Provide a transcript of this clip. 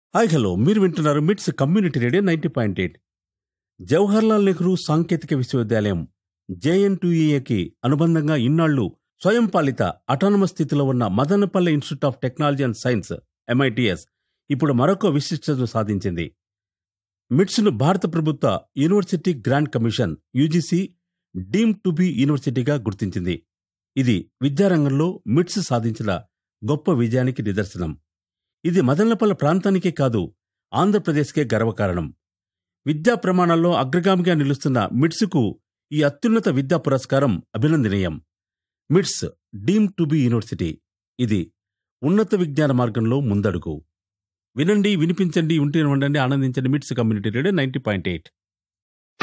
hi hello మీరు వింటున్నారు MITS community radio ninety point eight Jawaharlal Nehru సాంకేతిక విశ్వవిద్యాలయం జేఎన్టీఏకి అనుబంధంగా ఇన్నాళ్లు స్వయం పాలిత అటానమస్ స్థితిలో ఉన్న Madanapalle institute of technology and science MITS ఇప్పుడు మరొక విశిష్టతను సాధించింది మిట్స్ను భారత ప్రభుత్వ university grant commission UGC deemed to be యూనివర్సిటీగా గుర్తించింది ఇది విద్యారంగంలో మిట్స్ సాధించిన గొప్ప విజయానికి నిదర్శనం ఇది మదనపల్లె ప్రాంతానికే కాదు ఆంధ్రప్రదేశ్కే గర్వకారణం విద్యా ప్రమాణాల్లో అగ్రగామిగా నిలుస్తున్న మిట్స్కు ఈ అత్యున్నత విద్యా పురస్కారం అభినందనీయం మిట్స్ డీమ్ టు బి యూనివర్సిటీ ఇది ఉన్నత విజ్ఞాన మార్గంలో ముందడుగు వినండి వినిపించండి ఉంటే ఉండండి ఆనందించండి MITS community radio ninety point eight